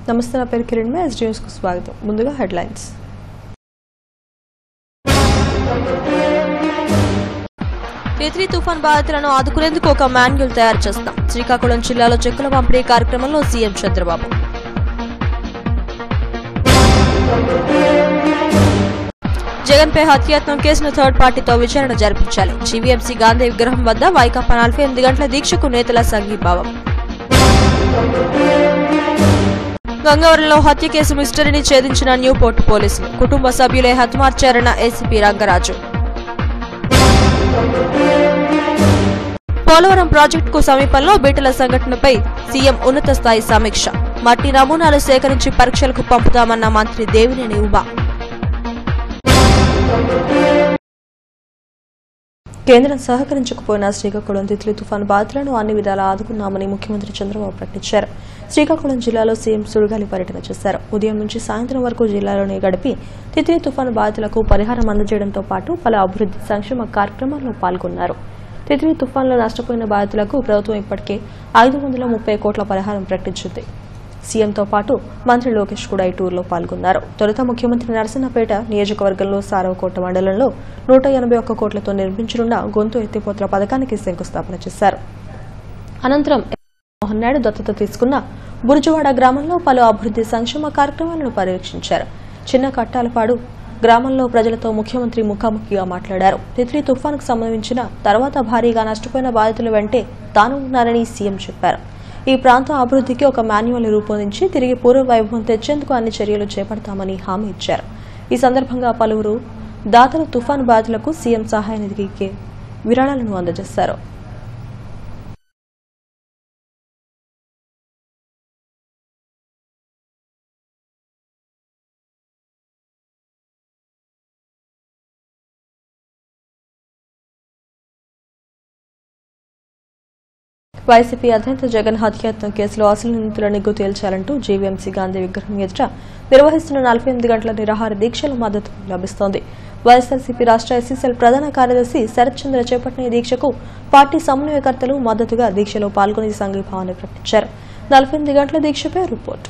నమస్తే నా పేరు కిరణ్ మే ఎస్డీఎస్ కు స్వాగతం ముందుగా హెడ్లైన్స్ తిత్లీ తుఫాన్ బాధితులను ఆదుకునేందుకు ఒక మాన్యువల్ తయారు చేస్తాం శ్రీకాకుళం జిల్లాలో చెక్కుల పంపిణీ కార్యక్రమంలో సీఎం చంద్రబాబు జగన్పై హత్యాయత్నం కేసును థర్డ్ పార్టీతో విచారణ జరిపించాలి జీవీఎంసీ గాంధీ విగ్రహం వద్ద వైకాపా నలభై ఎనిమిది గంటల దీక్షకు నేతల సంఘీభావం గంగవరంలో హత్య కేసు మిస్టరీని ఛేదించిన న్యూ పోర్ట్ పోలీసులు కుటుంబ సభ్యులే హతమార్చారన్న ఏసీపీ రంగరాజు పోలవరం ప్రాజెక్టుకు సమీపంలో బీటల సంఘటనపై సీఎం ఉన్నత స్థాయి సమీక్ష మట్టి నమూనాలు సేకరించి పరీక్షలకు పంపుతామన్న మంత్రి దేవినేని ఉమా కేంద్రం సహకరించకపోయినా శ్రీకాకుళం తిత్లీ తుఫాను బాధితులను అన్ని విధాలా ఆదుకున్నామని ముఖ్యమంత్రి చంద్రబాబు ప్రకటించారు శ్రీకాకుళం జిల్లాలో సీఎం సుడిగాలి పర్యటన చేశారు ఉదయం నుంచి సాయంత్రం వరకు జిల్లాలోనే గడిపి తిత్లీ తుఫాను బాధితులకు పరిహారం అందజేయడంతో పాటు పలు అభివృద్ది సంక్షేమ కార్యక్రమాల్లో పాల్గొన్నారు తిత్లీ తుఫాన్లో నష్టపోయిన బాధితులకు ప్రభుత్వం ఇప్పటికే ఐదు వందల ముప్పై కోట్ల పరిహారం ప్రకటించింది సీఎంతో పాటు మంత్రి లోకేష్ కూడా ఈ టూర్లో పాల్గొన్నారు తొలుత ముఖ్యమంత్రి నరసన్నపేట నియోజకవర్గంలో సారవకోట మండలంలో నూట ఎనభై ఒక్క కోట్లతో నిర్మించనున్న గొంతు ఎత్తిపోతల పథకానికి శంకుస్థాపన చేశారు అనంతరం మోహన్ నాయుడు దత్తత తీసుకున్న బురుజువాడ గ్రామంలో పలు అభివృద్ది సంక్షేమ కార్యక్రమాలను పర్యవేక్షించారు చిన్న కట్టాలపాడు గ్రామంలో ప్రజలతో ముఖ్యమంత్రి ముఖాముఖిగా మాట్లాడారు తిత్లీ తుఫానుకు సంబంధించిన తర్వాత భారీగా నష్టపోయిన బాధితుల వెంటే తాను ఉన్నారని సీఎం చెప్పారు ఈ ప్రాంతం అభివృద్ధికి ఒక మాన్యువల్ రూపొందించి తిరిగి పూర్వ వైభవం తెచ్చేందుకు అన్ని చర్యలు చేపడతామని హామీ ఇచ్చారు ఈ సందర్భంగా పలువురు దాతలు తుఫాను బాధితులకు సీఎం సహాయ నిధికి విరాళాలను అందజేశారు వైసీపీ అధినేత జగన్ హత్యాయత్నం కేసులో అసలు నిందితుల నిగ్గు తేల్చాలంటూ జీవీఎంసీ గాంధీ విగ్రహం ఎదుట నిర్వహిస్తున్న నలభై ఎనిమిది గంటల నిరాహార దీక్షల మద్దతు లభిస్తోంది వైఎస్ఆర్సీపీ రాష్ట్ర ఎస్సీసీఎల్ ప్రధాన కార్యదర్శి శరత్ చంద్ర చేపట్టిన ఈ దీక్షకు పార్టీ సమన్వయకర్తలు మద్దతుగా దీక్షలో పాల్గొని సంఘీభావాన్ని ప్రకటించారు నలభై ఎనిమిది గంటల దీక్షపై రిపోర్ట్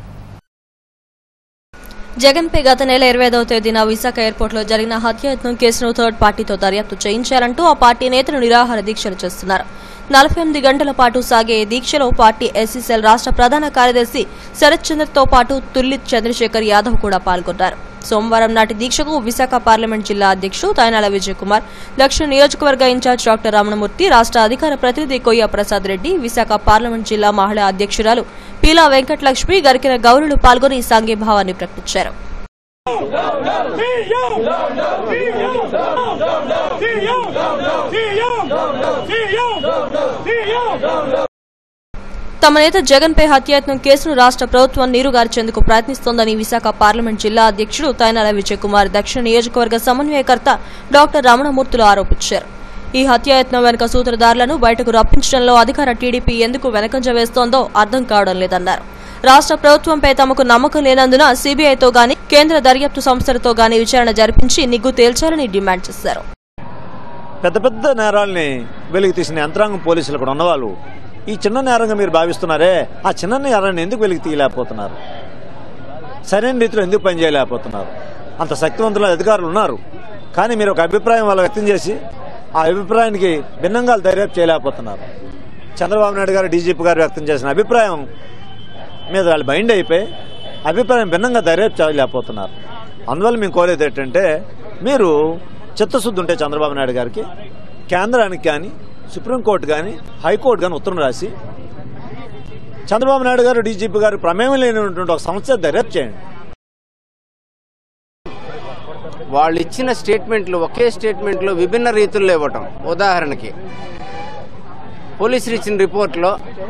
జగన్పై గత నెల ఇరవై ఐదవ తేదీన విశాఖ ఎయిర్పోర్ట్లో జరిగిన హత్యాయత్నం కేసును థర్డ్ పార్టీతో దర్యాప్తు చేయించాలంటూ ఆ పార్టీ నేతలు నిరాహార దీక్షలు చేస్తున్నారు నలభై ఎనిమిది గంటల పాటు సాగే ఈ దీక్షలో పార్టీ ఎస్సీసీఎల్ రాష్ట్ర ప్రధాన కార్యదర్శి శరత్ చంద్రతో పాటు తుల్లి చంద్రశేఖర్ యాదవ్ కూడా పాల్గొన్నారు సోమవారం నాటి దీక్షకు విశాఖ పార్లమెంట్ జిల్లా అధ్యక్షుడు తైనాల విజయ్ కుమార్ దక్షిణ నియోజకవర్గ ఇన్ఛార్జ్ డాక్టర్ రమణమూర్తి రాష్ట్ర అధికార ప్రతినిధి కొయ్య ప్రసాద్ రెడ్డి విశాఖ పార్లమెంట్ జిల్లా మహిళా అధ్యక్షురాలు పీలా వెంకటలక్ష్మి గరికిన గౌరులు పాల్గొని సంఘీభావాన్ని ప్రకటించారు తమ నేత జగన్ పై హత్యాయత్నం కేసును రాష్ట్ర ప్రభుత్వం నీరుగార్చేందుకు ప్రయత్నిస్తోందని విశాఖ పార్లమెంట్ జిల్లా అధ్యక్షుడు తైనాల విజయ్ కుమార్ దక్షిణ నియోజకవర్గ సమన్వయకర్త డాక్టర్ రమణమూర్తులు ఆరోపించారు ఈ హత్యాయత్నం వెనుక సూత్రధారులను బయటకు రప్పించడంలో అధికార టీడీపీ ఎందుకు వెనకంజ వేస్తోందో అర్థం కావడం లేదన్నారు రాష్ట్ర ప్రభుత్వంపై తమకు నమ్మకం లేనందున సీబీఐతో గాని కేంద్ర దర్యాప్తు సంస్థలతో గాని విచారణ జరిపించి నిగ్గు తేల్చాలని డిమాండ్ చేశారు పెద్ద పెద్ద నేరాల్ని వెలికి తీసిన యంత్రాంగం పోలీసులు కూడా ఉన్నవాళ్ళు ఈ చిన్న నేరంగా మీరు భావిస్తున్నారే ఆ చిన్న నేరాన్ని ఎందుకు వెలికి తీయలేకపోతున్నారు సరైన రీతిలో ఎందుకు పనిచేయలేకపోతున్నారు అంత శక్తివంతుల అధికారులు ఉన్నారు కానీ మీరు ఒక అభిప్రాయం వాళ్ళు వ్యక్తం చేసి ఆ అభిప్రాయానికి భిన్నంగా దర్యాప్తు చేయలేకపోతున్నారు చంద్రబాబు నాయుడు గారు డీజీపీ గారు వ్యక్తం చేసిన అభిప్రాయం మీద వాళ్ళు బైండ్ అయిపోయి అభిప్రాయం భిన్నంగా దర్యాప్తు చేయలేకపోతున్నారు అందువల్ల మేము కోరేది ఏంటంటే మీరు చిత్తశుద్ధి ఉంటే చంద్రబాబు నాయుడు గారికి కేంద్రానికి కానీ సుప్రీంకోర్టు కానీ హైకోర్టు కానీ ఉత్తరం రాసి చంద్రబాబు నాయుడు గారు డీజీపీ గారు ప్రమేయం లేనటువంటి ఒక సంస్థ దర్యాప్తు చేయండి వాళ్ళు ఇచ్చిన స్టేట్మెంట్లు ఒకే స్టేట్మెంట్లో విభిన్న రీతుల్లో ఇవ్వటం ఉదాహరణకి పోలీసులు ఇచ్చిన రిపోర్ట్లో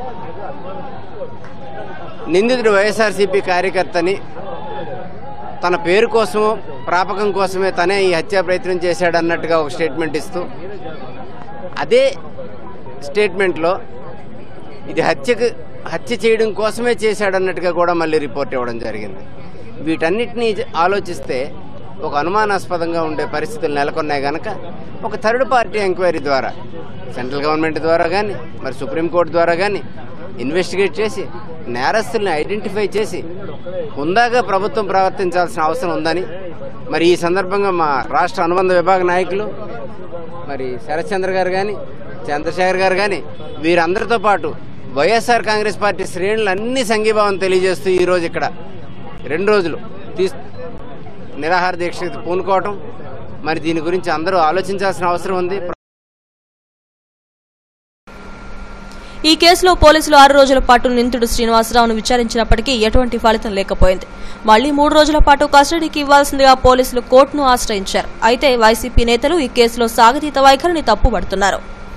నిందితుడు వైఎస్ఆర్సీపీ కార్యకర్తని తన పేరు కోసమో ప్రాపకం కోసమే తనే ఈ హత్యా ప్రయత్నం చేశాడన్నట్టుగా ఒక స్టేట్మెంట్ ఇస్తూ అదే స్టేట్మెంట్లో ఇది హత్యకు హత్య చేయడం కోసమే చేశాడన్నట్టుగా కూడా మళ్ళీ రిపోర్ట్ ఇవ్వడం జరిగింది వీటన్నిటినీ ఆలోచిస్తే ఒక అనుమానాస్పదంగా ఉండే పరిస్థితులు నెలకొన్నాయి గనక ఒక థర్డ్ పార్టీ ఎంక్వైరీ ద్వారా సెంట్రల్ గవర్నమెంట్ ద్వారా కానీ మరి సుప్రీంకోర్టు ద్వారా కానీ ఇన్వెస్టిగేట్ చేసి నేరస్తుల్ని ఐడెంటిఫై చేసి హుందాగా ప్రభుత్వం ప్రవర్తించాల్సిన అవసరం ఉందని మరి ఈ సందర్భంగా మా రాష్ట్ర అనుబంధ విభాగ నాయకులు మరి శరత్చంద్ర గారు కానీ చంద్రశేఖర్ గారు కానీ వీరందరితో పాటు వైఎస్ఆర్ కాంగ్రెస్ పార్టీ శ్రేణులు అన్ని సంఘీభావం తెలియజేస్తూ ఈరోజు ఇక్కడ రెండు రోజులు తీస్ నిరాహార దీక్ష పూనుకోవటం మరి దీని గురించి అందరూ ఆలోచించాల్సిన అవసరం ఉంది ఈ కేసులో పోలీసులు ఆరు రోజుల పాటు నిందితుడు శ్రీనివాసరావును విచారించినప్పటికీ ఎటువంటి ఫలితం లేకపోయింది మళ్లీ మూడు రోజుల పాటు కస్టడీకి ఇవ్వాల్సిందిగా పోలీసులు కోర్టును ఆశ్రయించారు అయితే వైసీపీ నేతలు ఈ కేసులో సాగతీత వైఖరిని తప్పుపడుతున్నారు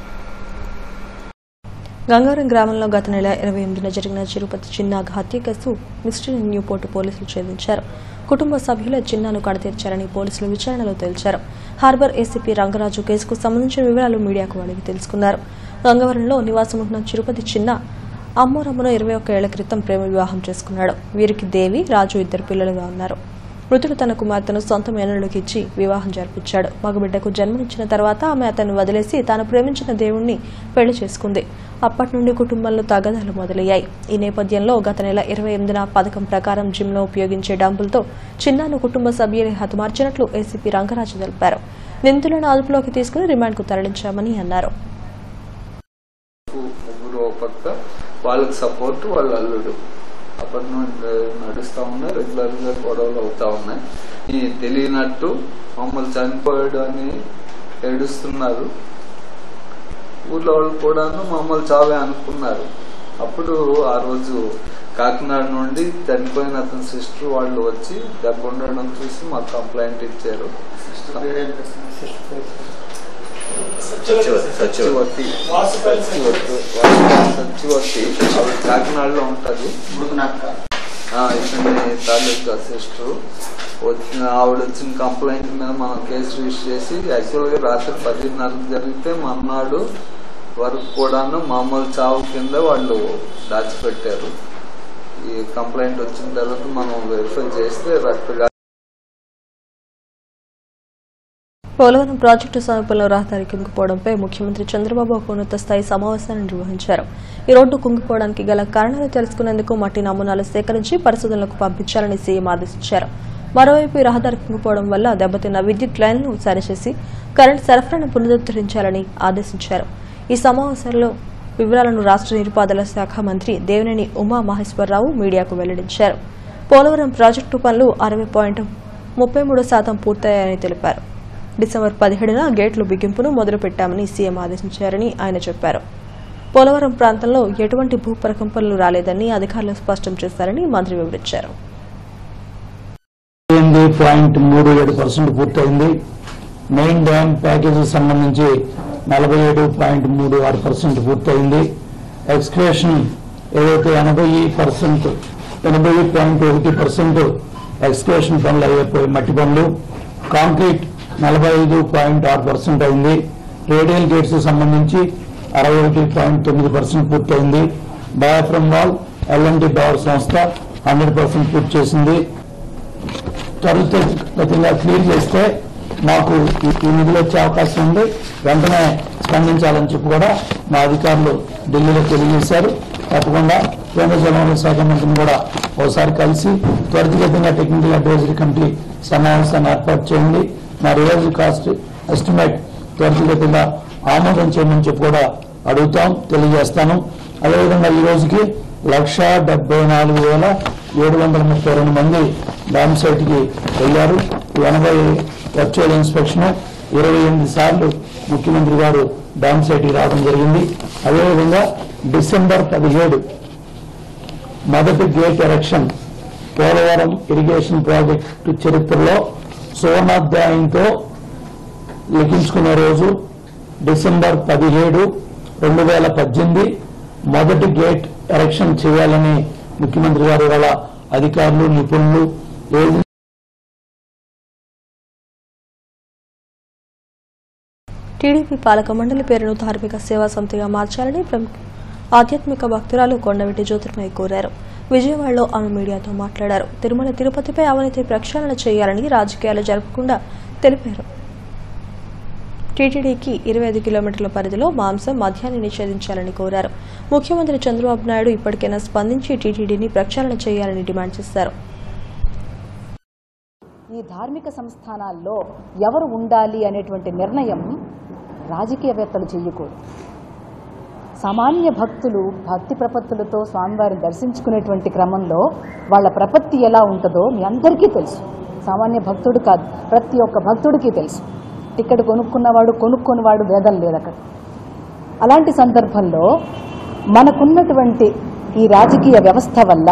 గంగారం గ్రామంలో గత నెల ఇరవై ఎనిమిదిన జరిగిన తిరుపతి చిన్నాగ్ హత్య కేసు మిస్టర్ న్యూపోర్ట్ పోలీసులు ఛేదించారు కుటుంబ సభ్యుల చిన్నాను కడతీర్చారని పోలీసులు విచారణలో తేల్చారు హార్బర్ ఏసీపీ రంగరాజు కేసుకు సంబంధించిన వివరాలు మీడియాకు అడిగి తెలుసుకున్నారు గంగవరంలో నివాసం ఉంటున్న తిరుపతి చిన్న అమ్మోరమ్మను ఇరవై ఒక్క ఏళ్ల క్రితం ప్రేమ వివాహం చేసుకున్నాడు వీరికి దేవి రాజు ఇద్దరు పిల్లలుగా ఉన్నారు మృతుడు తన కుమార్తెను సొంత మేనలుడికి ఇచ్చి వివాహం జరిపించాడు మగబిడ్డకు జన్మనిచ్చిన తర్వాత ఆమె అతన్ని వదిలేసి తాను ప్రేమించిన దేవుణ్ణి పెళ్లి చేసుకుంది అప్పటి నుండి కుటుంబంలో తగాదాలు మొదలయ్యాయి ఈ నేపథ్యంలో గత నెల ఇరవై ఎనిమిదిన పథకం ప్రకారం జిమ్లో ఉపయోగించే డంబులతో చిన్నాను కుటుంబ సభ్యుని హతమార్చినట్లు ఏసీపీ రంగరాజు తెలిపారు నిందితులను అదుపులోకి తీసుకుని రిమాండ్కు తరలించామని అన్నారు ముగ్గురు ఒక పక్క వాళ్ళకి సపోర్ట్ వాళ్ళ అల్లుడు అప్పటి నుండి నడుస్తా ఉన్నాయి రెగ్యులర్ గా గొడవలు అవుతా ఉన్నాయి ఈ తెలియనట్టు మమ్మల్ని చనిపోయాడు అని ఏడుస్తున్నారు ఊర్లో వాళ్ళు కూడాను మమ్మల్ని చావే అనుకున్నారు అప్పుడు ఆ రోజు కాకినాడ నుండి చనిపోయిన అతని సిస్టర్ వాళ్ళు వచ్చి దెబ్బ ఉండడం చూసి మాకు కంప్లైంట్ ఇచ్చారు సత్యవతి సత్యవతి సత్యవతి ఆవిడ కాకినాడలో ఉంటది ఆ, ఇతని తాలూకా సిస్టర్ వచ్చిన ఆవిడ వచ్చిన కంప్లైంట్ మీద మనం కేసు రిజిస్టర్ చేసి యాక్చువల్ గా రాత్రి పదిన్నరకు జరిగితే మర్నాడు వరకు కూడాను మామూలు చావు కింద వాళ్ళు దాచిపెట్టారు ఈ కంప్లైంట్ వచ్చిన తర్వాత మనం వెరిఫై చేస్తే రక్త పోలవరం ప్రాజెక్టు సమీపంలో రహదారి కుంగిపోవడంపై ముఖ్యమంత్రి చంద్రబాబు ఒక ఉన్నత స్థాయి సమావేశాన్ని నిర్వహించారు ఈ రోడ్డు కుంగిపోవడానికి గల కారణాలు తెలుసుకునేందుకు మట్టి నమూనాలు సేకరించి పరిశోధనలకు పంపించాలని సీఎం ఆదేశించారు మరోవైపు ఈ రహదారి కుంగిపోవడం వల్ల దెబ్బతిన్న విద్యుత్ లైన్లను సరిచేసి కరెంటు సరఫరాను పునరుద్ధరించాలని ఆదేశించారు ఈ సమావేశంలో వివరాలను రాష్ట్ర నీటిపారుదల శాఖ మంత్రి దేవినేని ఉమా మహేశ్వరరావు మీడియాకు వెల్లడించారు పోలవరం ప్రాజెక్టు పనులు అరవై పాయింట్ ముప్పై మూడు శాతం పూర్తయ్యాయని తెలిపారు డిసెంబర్ పదిహేడున గేట్లు బిగింపును మొదలుపెట్టామని సీఎం ఆదేశించారని ఆయన చెప్పారు పోలవరం ప్రాంతంలో ఎటువంటి భూ ప్రకంపనలు రాలేదని అధికారులు స్పష్టం చేశారని మంత్రి వివరించారు ఎనిమిది పాయింట్ మూడు ఏడు పర్సెంట్ పూర్తయింది మెయిన్ డ్యామ్ ప్యాకేజీ సంబంధించి నలభై ఏడు పాయింట్ మూడు ఆరు పర్సెంట్ పూర్తయింది ఎక్స్క్రేషన్ ఏదైతే ఎనభై పర్సెంట్ ఎనభై పాయింట్ ఒకటి పర్సెంట్ ఎక్స్క్రేషన్ పనులు అయిపోయి మట్టి పనులు కాంక్రీట్ నలభై ఐదు పాయింట్ ఆరు పర్సెంట్ అయింది రేడియల్ గేట్స్ సంబంధించి అరవై ఒకటి పాయింట్ తొమ్మిది పర్సెంట్ పూర్తయింది డయాఫ్రమ్ వాల్ ఎల్ఎన్టీ పవర్ సంస్థ హండ్రెడ్ పర్సెంట్ పూర్తి చేసింది త్వరితగతిగా క్లియర్ చేస్తే మాకు ఈ- ఈ నిధులు వచ్చే అవకాశం ఉంది వెంటనే స్పందించాలని చెప్పి కూడా మా అధికారులు ఢిల్లీలో తెలియజేశారు తప్పకుండా కేంద్ర జలవనరుల శాఖ మంత్రిని కూడా ఒకసారి కలిసి త్వరితగతిగా టెక్నికల్ అడ్వైజరీ కమిటీ సమావేశాన్ని ఏర్పాటు చేయండి మా రివైజల్ కాస్ట్ ఎస్టిమేట్ త్వరితగతిగా ఆమోదం చేయమని చెప్పి కూడా అడుగుతాం తెలియజేస్తాను అదేవిధంగా ఈ రోజుకి లక్ష డెబ్బై నాలుగు వేల ఏడు వందల ముప్పై రెండు మంది డ్యామ్ సైట్కి వెళ్ళారు ఎనభై వర్చువల్ ఇన్స్పెక్షన్ ఇరవై ఎనిమిది సార్లు ముఖ్యమంత్రి గారు డ్యామ్ సైట్కి రావడం జరిగింది అదేవిధంగా డిసెంబర్ పదిహేడు మొదటి gate erection Polavaram irrigation project చరిత్రలో సువర్ణాధ్యాయంతో లిఖించుకునే రోజు డిసెంబర్ పదిహేడు రెండు వేల పద్దెనిమిది మొదటి గేట్ ఎరక్షన్ చేయాలని ముఖ్యమంత్రి గారు ఇవాళ అధికారులు నిపుణులు ఏజెన్సీ టీడీపీ పాలక మండలి పేరును ధార్మిక సేవా సమితిగా మార్చాలని ప్రముఖ ఆధ్యాత్మిక భక్తురాలు కొండవీటి జ్యోతిర్మయ్య కోరారు విజయవాడలో ఆమె మీడియాతో మాట్లాడారు తిరుమల తిరుపతిపై అవినీతి ప్రక్షాళన చేయాలని రాజకీయాలు జరపకుండా తెలిపారు టీటీడీకి ఇరవై ఐదు కిలోమీటర్ల పరిధిలో మాంసం మద్యాన్ని నిషేధించాలని కోరారు ముఖ్యమంత్రి చంద్రబాబు నాయుడు ఇప్పటికైనా స్పందించి టీటీడీని ప్రక్షాళన చేయాలని డిమాండ్ చేశారు ఈ ధార్మిక సంస్థానాల్లో ఎవరు ఉండాలి అనేటువంటి నిర్ణయం రాజకీయవేత్తలు చెయ్యకూడదు సామాన్య భక్తులు భక్తి ప్రపత్తులతో స్వామివారిని దర్శించుకునేటువంటి క్రమంలో వాళ్ళ ప్రపత్తి ఎలా ఉంటుందో మీ అందరికీ తెలుసు సామాన్య భక్తుడు కాదు ప్రతి ఒక్క భక్తుడికి తెలుసు టికెట్ కొనుక్కున్నవాడు కొనుక్కొనివాడు భేదం లేదు అక్కడ అలాంటి సందర్భంలో మనకున్నటువంటి ఈ రాజకీయ వ్యవస్థ వల్ల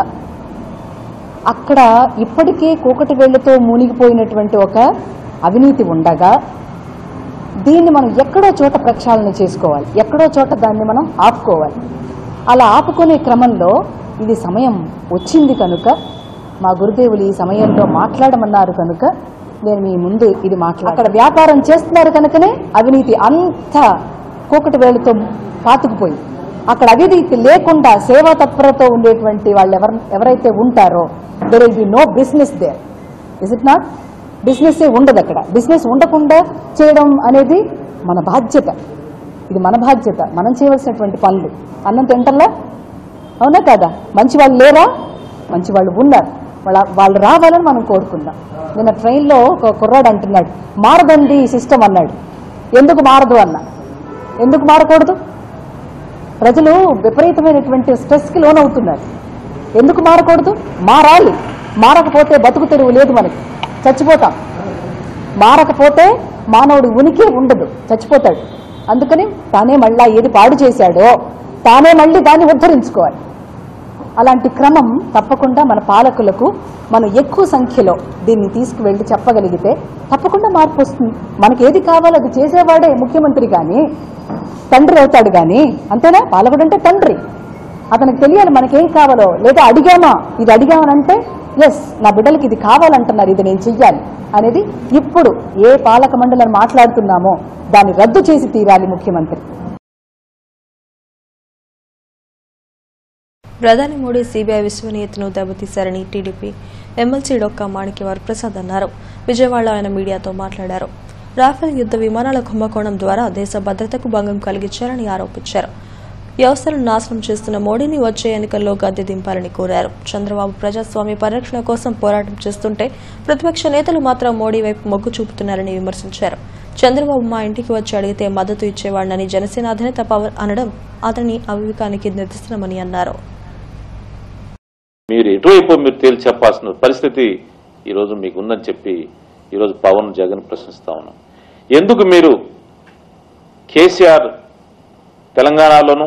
అక్కడ ఇప్పటికే కూకటి వేళ్లతో మునిగిపోయినటువంటి ఒక అవినీతి ఉండగా దీన్ని మనం ఎక్కడో చోట ప్రక్షాళన చేసుకోవాలి ఎక్కడో చోట దాన్ని మనం ఆపుకోవాలి అలా ఆపుకునే క్రమంలో ఇది సమయం వచ్చింది కనుక మా గురుదేవులు ఈ సమయంలో మాట్లాడమన్నారు కనుక నేను మీ ముందు ఇది మాట్లాడ అక్కడ వ్యాపారం చేస్తున్నారు కనుకనే అవినీతి అంత కూకటి వేళ్లతో పాతుకుపోయి అక్కడ అవినీతి లేకుండా సేవా తత్పరతో ఉండేటువంటి వాళ్ళు ఎవరు ఎవరైతే ఉంటారో there will be no business there is it not business ఉండదు అక్కడ బిజినెస్ ఉండకుండా చేయడం అనేది మన బాధ్యత ఇది మన బాధ్యత మనం చేయవలసినటువంటి పనులు అన్నం తింటల్లా అవునా కదా మంచి వాళ్ళు లేరా మంచి వాళ్ళు ఉన్నారు వాళ్ళ వాళ్ళు రావాలని మనం కోరుకుందాం నిన్న ట్రైన్లో ఒక కుర్రాడు అంటున్నాడు మారదండి ఈ సిస్టమ్ అన్నాడు ఎందుకు మారదు అన్న ఎందుకు మారకూడదు ప్రజలు విపరీతమైనటువంటి స్ట్రెస్కి లోనవుతున్నారు ఎందుకు మారకూడదు మారాలి మారకపోతే బతుకు తెరువు లేదు మనకి చచ్చిపోతాం మారకపోతే మానవుడి ఉనికి ఉండదు చచ్చిపోతాడు అందుకని తానే మళ్ళా ఏది పాడు చేశాడో తానే మళ్ళీ దాన్ని ఉద్ధరించుకోవాలి అలాంటి క్రమం తప్పకుండా మన పాలకులకు మనం ఎక్కువ సంఖ్యలో దీన్ని తీసుకువెళ్ళి చెప్పగలిగితే తప్పకుండా మార్పు వస్తుంది మనకి ఏది కావాలో అది చేసేవాడే ముఖ్యమంత్రి కానీ తండ్రి అవుతాడు కానీ అంతేనా పాలకుడు అంటే తండ్రి అతనికి తెలియాలి మనకేం కావాలో లేదా అడిగామా ఇది అడిగామనంటే ఎస్ నా బిడ్డలకి ఇది కావాలంటున్నారు ఇది నేను చెయ్యాలి అనేది ఇప్పుడు ఏ పాలక మండలిని మాట్లాడుతున్నామో దాన్ని రద్దు చేసి తీరాలి ముఖ్యమంత్రి ప్రధాని మోడీ సీబీఐ విశ్వనీయతను దెబ్బతీశారని టీడీపీ ఎమ్మెల్సీ డొక్కా మాణిక్యవర్ ప్రసాద్ అన్నారు విజయవాడలో ఆయన మీడియాతో మాట్లాడారు రాఫెల్ యుద్ధ విమానాల కుంభకోణం ద్వారా దేశ భద్రతకు భంగం కలిగించారని ఆరోపించారు వ్యవస్థలను నాశనం చేస్తున్న మోడీని వచ్చే ఎన్నికల్లో గద్దె దింపాలని కోరారు చంద్రబాబు ప్రజాస్వామ్య పరిరక్షణ కోసం పోరాటం చేస్తుంటే ప్రతిపక్ష నేతలు మాత్రం మోడీ వైపు మొగ్గు చూపుతున్నారని విమర్శించారు చంద్రబాబు మా ఇంటికి వచ్చి అడిగితే మద్దతు ఇచ్చేవాడినని జనసేన అధినేత పవన్ అనడం అతని అవివేకానికి నిదర్శనమని అన్నారు మీరు ఎటువైపు మీరు తేల్చి చెప్పాల్సిన పరిస్థితి ఈరోజు మీకు ఉందని చెప్పి ఈరోజు పవన్ జగన్ ప్రశ్నిస్తా ఉన్నాం ఎందుకు మీరు కేసీఆర్ తెలంగాణలోను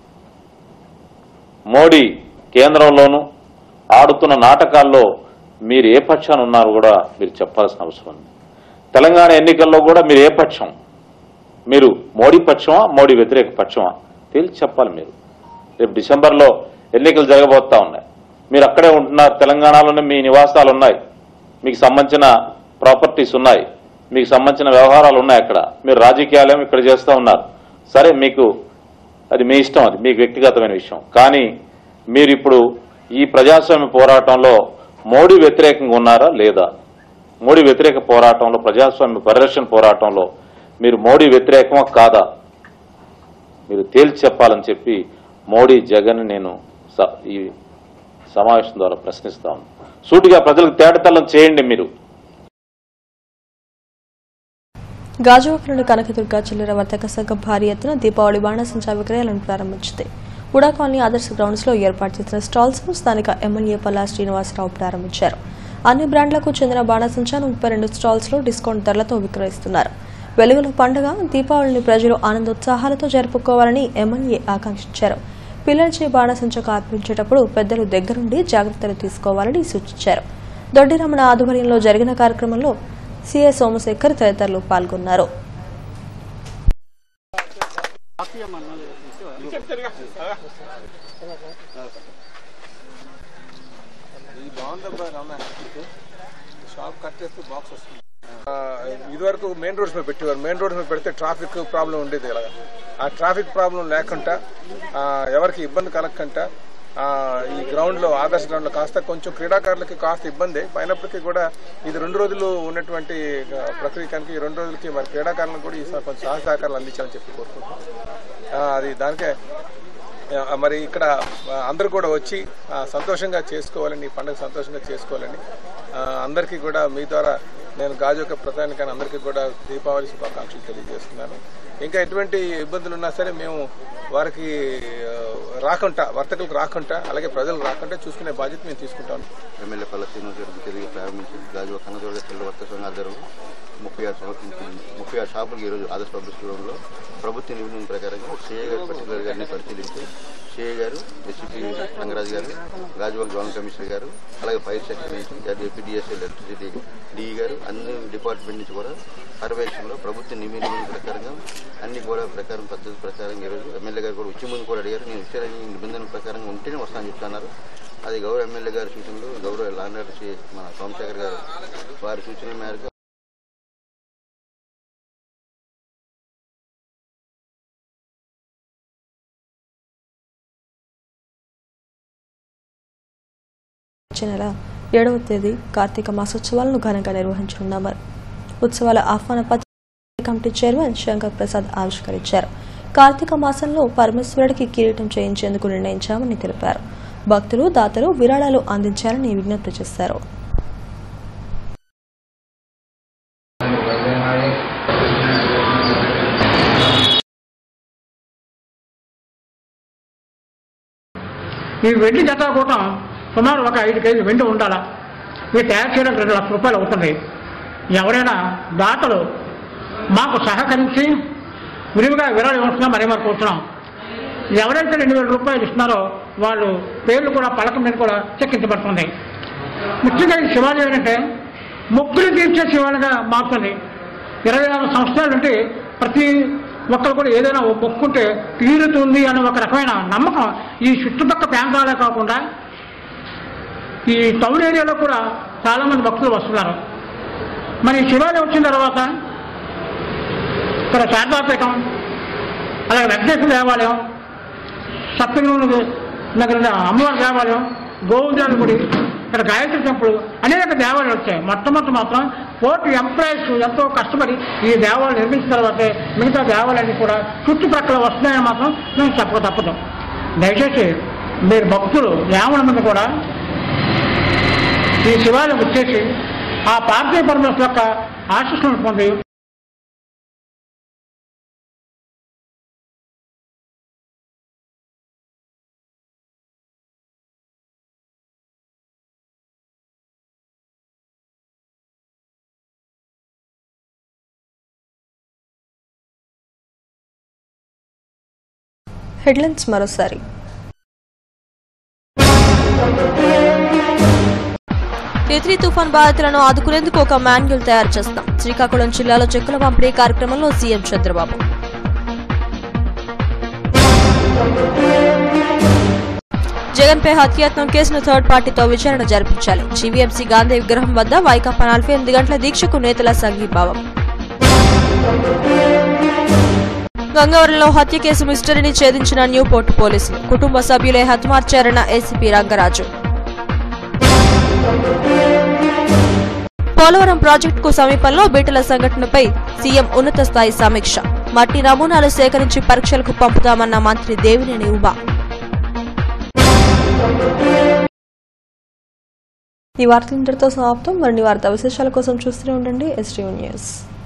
మోడీ కేంద్రంలోను ఆడుతున్న నాటకాల్లో మీరు ఏ పక్షాన ఉన్నారో కూడా మీరు చెప్పాల్సిన అవసరం ఉంది తెలంగాణ ఎన్నికల్లో కూడా మీరు ఏ పక్షం మీరు మోడీ పక్షమా మోడీ వ్యతిరేక పక్షమా తేల్చి చెప్పాలి మీరు రేపు డిసెంబర్లో ఎన్నికలు జరగబోతా ఉన్నాయి మీరు అక్కడే ఉంటున్నారు తెలంగాణలోనే మీ నివాసాలు ఉన్నాయి మీకు సంబంధించిన ప్రాపర్టీస్ ఉన్నాయి మీకు సంబంధించిన వ్యవహారాలు ఉన్నాయి అక్కడ మీరు రాజకీయాలేమో ఇక్కడ చేస్తూ ఉన్నారు సరే మీకు అది మీ ఇష్టం అది మీకు వ్యక్తిగతమైన విషయం కానీ మీరు ఇప్పుడు ఈ ప్రజాస్వామ్య పోరాటంలో మోడీ వ్యతిరేకంగా ఉన్నారా లేదా మోడీ వ్యతిరేక పోరాటంలో ప్రజాస్వామ్య పరిరక్షణ పోరాటంలో మీరు మోడీ వ్యతిరేకమా కాదా మీరు తేల్చి చెప్పాలని చెప్పి మోడీ జగన్ నేను స- ఈ సమావేశం ద్వారా ప్రశ్నిస్తా ఉన్నాను సూటిగా ప్రజలకు తేటతల్లం చేయండి మీరు గాజువాకలోని కనకదుర్గ చిల్లర వర్తక సంఘం భారీ ఎత్తున దీపావళి బాణసంచా విక్రయాలను ప్రారంభించింది ఉడా కాలనీ ఆదర్శ గ్రౌండ్స్ లో ఏర్పాటు చేసిన స్టాల్స్ ను స్థానిక ఎమ్మెల్యే పల్లా శ్రీనివాసరావు ప్రారంభించారు అన్ని బ్రాండ్లకు చెందిన బాణసంచాను ముప్పై రెండు స్టాల్స్ లో డిస్కౌంట్ ధరలతో విక్రయిస్తున్నారు వెలుగుల పండుగ దీపావళిని ప్రజలు ఆనందోత్సాహాలతో జరుపుకోవాలని ఎమ్మెల్యే ఆకాంక్షించారు పిల్లలచే బాణసంచ కార్పించేటప్పుడు పెద్దలు దగ్గరుండి జాగ్రత్తలు తీసుకోవాలని సూచించారు దొడ్డి రమణ ఆధ్వర్యంలో జరిగిన కార్యక్రమంలో సీఏ సోమశేఖర్ తదితరులు పాల్గొన్నారు షాప్ కట్ చేస్తే బాక్స్ వస్తుంది ఆ, ఇదివరకు మెయిన్ రోడ్స్ మీద పెట్టేవారు మెయిన్ రోడ్స్ మీద పెడితే ట్రాఫిక్ ప్రాబ్లం ఉండేది ఇలాగా ఆ ట్రాఫిక్ ప్రాబ్లం లేకుండా ఆ, ఎవరికి ఇబ్బంది కలగకుండా ఆ, ఈ గ్రౌండ్ లో ఆదర్శ గ్రౌండ్ లో కాస్త కొంచెం క్రీడాకారులకి కాస్త ఇబ్బంది అయినప్పటికీ కూడా ఇది రెండు రోజులు ఉన్నటువంటి ఆ, ప్రక్రియ కనుక ఈ రెండు రోజులకి మరి క్రీడాకారులను కూడా ఈసారి కొంచెం సహాయ సహకారాలు అందించాలని చెప్పి కోరుకుంటున్నాం ఆ, అది దానికే ఆ, మరి ఇక్కడ ఆ, అందరూ కూడా వచ్చి ఆ, సంతోషంగా చేసుకోవాలని ఈ పండుగ సంతోషంగా చేసుకోవాలని ఆ, అందరికీ కూడా మీ ద్వారా నేను గాజుక ప్రధానికాన్ని అందరికీ కూడా దీపావళి శుభాకాంక్షలు తెలియజేస్తున్నాను ఇంకా ఎటువంటి ఇబ్బందులు ఉన్నా సరే మేము వారికి ఆ, రాకుండా వర్తకులకు రాకుండా అలాగే ప్రజలు రాకుండా చూసుకునే బాధ్యత మేము తీసుకుంటాం ఎమ్మెల్యే పల్ల శ్రీనివాస్ గారికి తిరిగి ప్రారంభించి గాజువా కన్నదోడ తెల్ల వర్త సంఘ ఆధ్వర్యంలో ముప్పై ఆరు సంవత్సరం ముప్పై ఆరు షాపులకు ఈరోజు ఆదర్శ పబ్లిక్ స్టోర్లో ప్రభుత్వ నిబంధన ప్రకారంగా సిఏ గారు పర్టికులర్ గారిని పరిశీలించి సిఏ గారు ఎస్సీపీ రంగరాజు గారు గాజువాక జోనల్ కమిషనర్ గారు అలాగే ఫైర్ సెక్షన్ నుంచి ఏపీడిఎస్ఎల్ ఎలక్ట్రిసిటీ డిఈ గారు అన్ని డిపార్ట్మెంట్ నుంచి కూడా పర్యవేక్షణలో ప్రభుత్వ నిబంధన ప్రకారంగా అన్ని కూడా ప్రకారం పద్ధతి ప్రకారం ఈరోజు ఎమ్మెల్యే గారు కూడా వచ్చే ముందు కూడా అడిగారు నేను ఇచ్చే నిబంధనల ప్రకారంగా ఉంటేనే వస్తానని చెప్తున్నారు అది గౌరవ ఎమ్మెల్యే గారి సూచనలు గౌరవ లాండర్ మన సోమశేఖర్ గారు వారి సూచనల మేరకు వచ్చే నెల ఏడవ తేదీ కార్తీక మాసోత్సవాలను ఘనంగా నిర్వహించనున్నామని ఉత్సవాల ఆహ్వాన పత్రిక కమిటీ చైర్మన్ శంకర్ ప్రసాద్ ఆవిష్కరించారు కార్తీక మాసంలో పరమేశ్వరుడికి కిరీటం చేయించేందుకు నిర్ణయించామని తెలిపారు భక్తులు దాతలు విరాళాలు అందించాలని విజ్ఞప్తి చేశారు ఈ వెండి జత కూడా సుమారు ఒక ఐదు కేజీలు వెండి ఉండాలా ఇవి తయారు చేయడానికి రెండు లక్షల రూపాయలు అవుతుంది ఎవరైనా దాతలు మాకు సహకరించి విరివిగా విరాళం ఇవ్వాల్సిందిగా మరీ మరి కూర్చున్నాం ఎవరైతే రెండు వేల రూపాయలు ఇస్తున్నారో వాళ్ళు పేర్లు కూడా పలక మీద కూడా చెక్కించబడుతుంది ముఖ్యంగా ఈ శివాలయం ఏంటంటే మొక్కులు తీర్చే శివాలయంగా మారుతుంది ఇరవై నాలుగు సంవత్సరాల నుండి ప్రతి ఒక్కరు కూడా ఏదైనా ఓ మొక్కుంటే తీరుతుంది అనే ఒక రకమైన నమ్మకం ఈ చుట్టుపక్కల ప్రాంతాలే కాకుండా ఈ టౌన్ ఏరియాలో కూడా చాలామంది భక్తులు వస్తున్నారు మరి ఈ శివాలయం వచ్చిన తర్వాత ఇక్కడ శారదాపీఠం అలాగే వెంకటేశ్వర దేవాలయం సప్తగిరి నగర అమ్మవారి దేవాలయం గోవిందాల గుడి ఇక్కడ గాయత్రి టెంపుల్ అనేక దేవాలయాలు వచ్చాయి మొట్టమొదటి మాత్రం కోర్టు ఎంప్లాయీస్ ఎంతో కష్టపడి ఈ దేవాలయం నిర్మించిన తర్వాతే మిగతా దేవాలయాన్ని కూడా చుట్టుప్రక్కల వస్తున్నాయని మాత్రం మేము చెప్పక తప్పదు దయచేసి మీరు భక్తులు యావన మంది కూడా ఈ శివాలయం వచ్చేసి ఆ పార్థివ పరమేశ్వర యొక్క ఆశీస్సులను పొంది హెడ్లైన్స్ మరోసారి తిత్లీ తుఫాన్ బాధితులను ఆదుకునేందుకు ఒక మాన్యువల్ తయారు చేస్తాం శ్రీకాకుళం జిల్లాలో చెక్కుల పంపిణీ కార్యక్రమంలో సీఎం చంద్రబాబు జగన్పై హత్యాయత్నం కేసును థర్డ్ పార్టీతో విచారణ జరిపించాలి జీవీఎంసీ గాంధీ విగ్రహం వద్ద వైకాపా నలభై ఎనిమిది గంటల దీక్షకు నేతల సంఘీభావం గంగవరంలో హత్య కేసు మిస్టరీని ఛేదించిన న్యూపోర్ట్ పోలీసులు కుటుంబ సభ్యులే హతమార్చారన్న ఏసీపీ రంగరాజు పోలవరం ప్రాజెక్టుకు సమీపంలో బీటల సంఘటనపై సీఎం ఉన్నత స్థాయి సమీక్ష మట్టి నమూనాలు సేకరించి పరీక్షలకు పంపుతామన్న మంత్రి దేవినేని ఉమా ఈ వార్తలు ఇంతటితో సమాప్తం మరిన్ని వార్తా విశేషాల కోసం చూస్తూనే ఉండండి ఎస్టీవీ న్యూస్